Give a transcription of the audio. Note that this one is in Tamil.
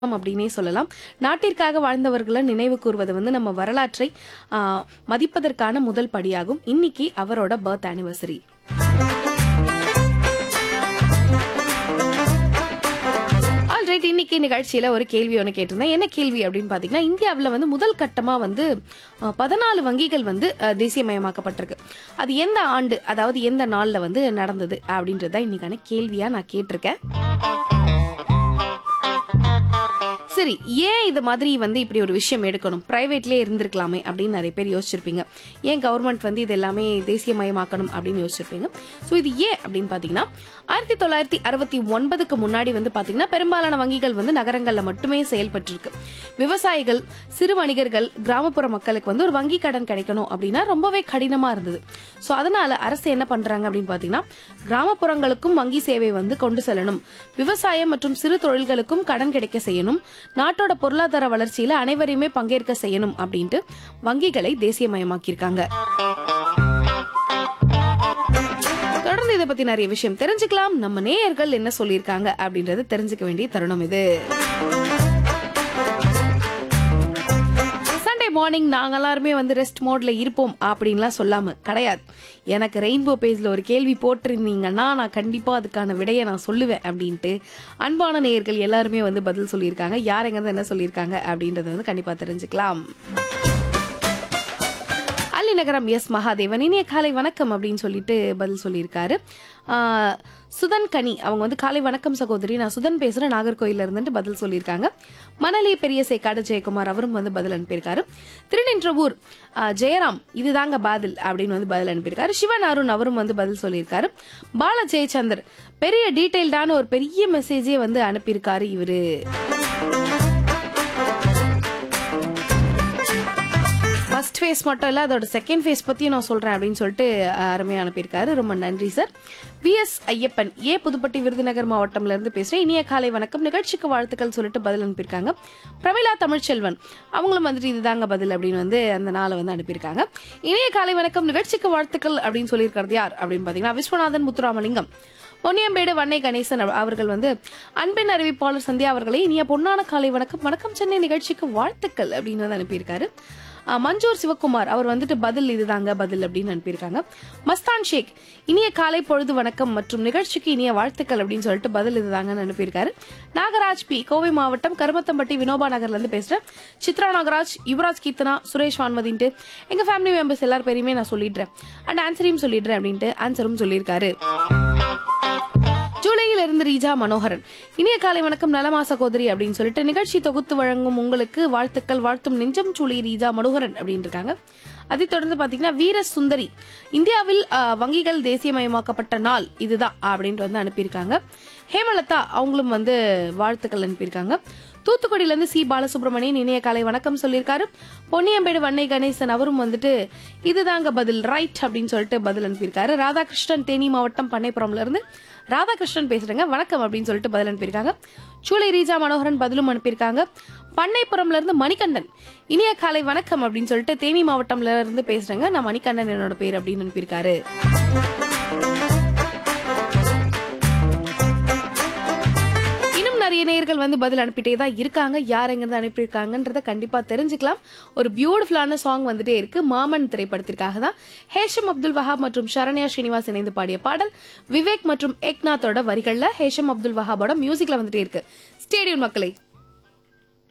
அப்படின்னே சொல்லலாம் நாட்டிற்காக வாழ்ந்தவர்களை நினைவு கூர்வது வந்து நம்ம வரலாற்றை ஆ, மதிப்பதற்கான முதல் படியாகும் இன்னைக்கு அவரோட பர்த் ஆனிவர்சரி ஆல்ரைட் இன்னைக்கு நிகழ்ச்சியில ஒரு கேள்வி ஒன்று கேட்டிருந்தேன் என்ன கேள்வி அப்படின்னு பாத்தீங்கன்னா இந்தியாவில் வந்து முதல் கட்டமா வந்து பதினாலு வங்கிகள் வந்து அஹ், தேசியமயமாக்கப்பட்டிருக்கு அது எந்த ஆண்டு அதாவது எந்த நாள்ல வந்து நடந்தது அப்படின்றது தான் இன்னைக்கான கேள்வியா நான் கேட்டிருக்கேன் சரி ஏன் இது மாதிரி வந்து இப்படி ஒரு விஷயம் எடுக்கணும் பிரைவேட்லேயே இருந்திருக்கலாமே அப்படின்னு நிறைய பேர் யோசிச்சிருப்பீங்க ஏன் கவர்மெண்ட் வந்து இது எல்லாமே தேசியமயமாக்கணும் அப்படின்னு யோசிச்சிருப்பீங்க ஸோ இது ஏன் அப்படின்னு பார்த்தீங்கன்னா ஆயிரத்தி தொள்ளாயிரத்தி அறுபத்தி ஒன்பதுக்கு முன்னாடி வந்து பார்த்தீங்கன்னா பெரும்பாலான வங்கிகள் வந்து நகரங்களில் மட்டுமே செயல்பட்டிருக்கு விவசாயிகள் சிறு வணிகர்கள் கிராமப்புற மக்களுக்கு வந்து ஒரு வங்கி கடன் கிடைக்கணும் அப்படின்னா ரொம்பவே கடினமாக இருந்தது ஸோ அதனால அரசு என்ன பண்றாங்க அப்படின்னு பார்த்தீங்கன்னா கிராமப்புறங்களுக்கும் வங்கி சேவை வந்து கொண்டு செல்லணும் விவசாயம் மற்றும் சிறு தொழில்களுக்கும் கடன் கிடைக்க செய்யணும் நாட்டோட பொருளாதார வளர்ச்சியில அனைவரையுமே பங்கேற்க செய்யணும் அப்படின்ட்டு வங்கிகளை தேசியமயமாக்கியிருக்காங்க தொடர்ந்து இதை பத்தி நிறைய விஷயம் தெரிஞ்சுக்கலாம் நம்ம நேயர்கள் என்ன சொல்லியிருக்காங்க அப்படின்றத தெரிஞ்சுக்க வேண்டிய தருணம் இது சண்டே மார்னிங் நாங்க எல்லாருமே வந்து ரெஸ்ட் மோட்ல இருப்போம் அப்படின்லாம் சொல்லாம கிடையாது எனக்கு ரெயின்போ பேஜ்ல ஒரு கேள்வி போட்டிருந்தீங்கன்னா நான் கண்டிப்பா அதுக்கான விடையை நான் சொல்லுவேன் அப்படின்ட்டு அன்பான நேயர்கள் எல்லாருமே வந்து பதில் சொல்லியிருக்காங்க யார் எங்க என்ன சொல்லியிருக்காங்க அப்படின்றத வந்து கண்டிப்பா தெரிஞ்சுக்கலாம் அல்லி நகரம் எஸ் மகாதேவன் இனிய காலை வணக்கம் அப்படின்னு சொல்லிட்டு பதில் சொல்லியிருக்காரு ஆஹ், சுதன் கனி அவங்க வந்து காலை வணக்கம் சகோதரி நான் சுதன் பேசுறேன் நாகர்கோயில்ல இருந்துட்டு பதில் சொல்லியிருக்காங்க மணலி பெரிய சேக்காடு ஜெயக்குமார் அவரும் வந்து பதில் அனுப்பியிருக்காரு திருநின்றவூர் ஆஹ், ஜெயராம் இதுதாங்க பதில் அப்படின்னு வந்து பதில் அனுப்பியிருக்காரு சிவன் அருண் அவரும் வந்து பதில் சொல்லியிருக்காரு பால ஜெயச்சந்தர் பெரிய டீடைல்டான ஒரு பெரிய மெசேஜே வந்து அனுப்பியிருக்காரு இவரு ஃபர்ஸ்ட் ஃபேஸ் மட்டும் இல்லை அதோட செகண்ட் ஃபேஸ் பற்றியும் நான் சொல்கிறேன் அப்படின்னு சொல்லிட்டு அஹ், அருமையா அனுப்பியிருக்காரு ரொம்ப நன்றி sir VS Ayyappan A Puthupatti Virudhunagar மாவட்டம்ல இருந்து பேசுகிறேன் இனிய காலை வணக்கம் நிகழ்ச்சிக்கு வாழ்த்துக்கள் சொல்லிட்டு பதில் அனுப்பியிருக்காங்க பிரமிளா தமிழ்ச்செல்வன் அவங்களும் வந்துட்டு இதுதாங்க பதில் அப்படின்னு வந்து அந்த நாளை வந்து அனுப்பியிருக்காங்க இனிய காலை வணக்கம் நிகழ்ச்சிக்கு வாழ்த்துக்கள் அப்படின்னு சொல்லியிருக்கிறது யார் அப்படின்னு பார்த்தீங்கன்னா விஸ்வநாதன் முத்துராமலிங்கம் பொன்னியம்பேடு வன்னை கணேசன் அவ- அவர்கள் வந்து அன்பின் அறிவிப்பாளர் சந்தியா அவர்களை இனிய பொன்னான காலை வணக்கம் வணக்கம் சென்னை நிகழ்ச்சிக்கு வாழ்த்துக்கள் அப்படின்னு வந்து அனுப்பியிருக்காரு ஆ, மஞ்சூர் சிவகுமார் அவர் வந்துட்டு பதில் இதுதாங்க பதில் அப்படின்னு அனுப்பியிருக்காங்க மஸ்தான் ஷேக் இனிய காலை பொழுது வணக்கம் மற்றும் நிகழ்ச்சிக்கு இனிய வாழ்த்துக்கள் அப்படின்னு சொல்லிட்டு பதில் இதுதாங்கன்னு அனுப்பியிருக்காரு நாகராஜ் பி கோவை மாவட்டம் கருமத்தம்பட்டி வினோபா நகர்ல இருந்து பேசுறேன் சித்ரா நாகராஜ் யுவராஜ் கீர்த்தனா சுரேஷ் வான்மதின்ட்டு எங்க ஃபேமிலி மெம்பர்ஸ் எல்லார் பேரையுமே நான் சொல்லிடுறேன் அண்ட் ஆன்சரையும் சொல்லிடுறேன் அப்படின்ட்டு ஆன்சரும் சொல்லியிருக்காரு ஜூலையில் இருந்து ரீஜா மனோகரன் இனிய காலை வணக்கம் நலமா சகோதரி அப்படின்னு சொல்லிட்டு நிகழ்ச்சி தொகுத்து வழங்கும் உங்களுக்கு வாழ்த்துக்கள் வாழ்த்தும் நெஞ்சம் சூளி ரீஜா மனோகரன் அப்படின்னு இருக்காங்க அதைத் தொடர்ந்து பாத்தீங்கன்னா வீர சுந்தரி இந்தியாவில் ஆஹ், வங்கிகள் தேசியமயமாக்கப்பட்ட நாள் இதுதான் அப்படின்ட்டு வந்து அனுப்பியிருக்காங்க ஹேமலதா அவங்களும் வந்து வாழ்த்துக்கள் அனுப்பியிருக்காங்க தூத்துக்குடியில இருந்து சி பாலசுப்ரமணியன் இனிய காலை வணக்கம் சொல்லியிருக்காரு பொன்னியம்பேடு வன்னை கணேசன் அவரும் வந்துட்டு இதுதாங்க பதில் ரைட் அப்படின்னு சொல்லிட்டு பதில் அனுப்பியிருக்காரு ராதாகிருஷ்ணன் தேனி மாவட்டம் பண்ணைப்புறம்ல இருந்து ராதாகிருஷ்ணன் பேசுறேங்க வணக்கம் அப்படின்னு சொல்லிட்டு பதில் அனுப்பியிருக்காங்க சூளை ரீஜா மனோகரன் பதிலும் அனுப்பியிருக்காங்க பண்ணைப்புறம்ல இருந்து மணிகண்டன் இனிய காலை வணக்கம் அப்படின்னு சொல்லிட்டு தேனி மாவட்டம்ல இருந்து பேசுறேங்க நான் மணிகண்டன் என்னோட பேர் அப்படின்னு அனுப்பியிருக்காரு இன்னும் நிறைய நேயர்கள் வந்து பதில் அனுப்பிட்டே தான் இருக்காங்க யார் எங்கிருந்து அனுப்பியிருக்காங்கன்றத கண்டிப்பா தெரிஞ்சுக்கலாம் ஒரு பியூட்டிஃபுல்லான சாங் வந்துட்டே இருக்கு மாமன் திரைப்படத்திற்காக தான் ஹேஷம் அப்துல் வஹாப் மற்றும் சரண்யா ஸ்ரீனிவாஸ் இணைந்து பாடிய பாடல் விவேக் மற்றும் ஏக்நாத்தோட வரிகள்ல ஹேஷம் அப்துல் வஹாபோட மியூசிக்ல வந்துட்டே இருக்கு ஸ்டேடியம் மக்களை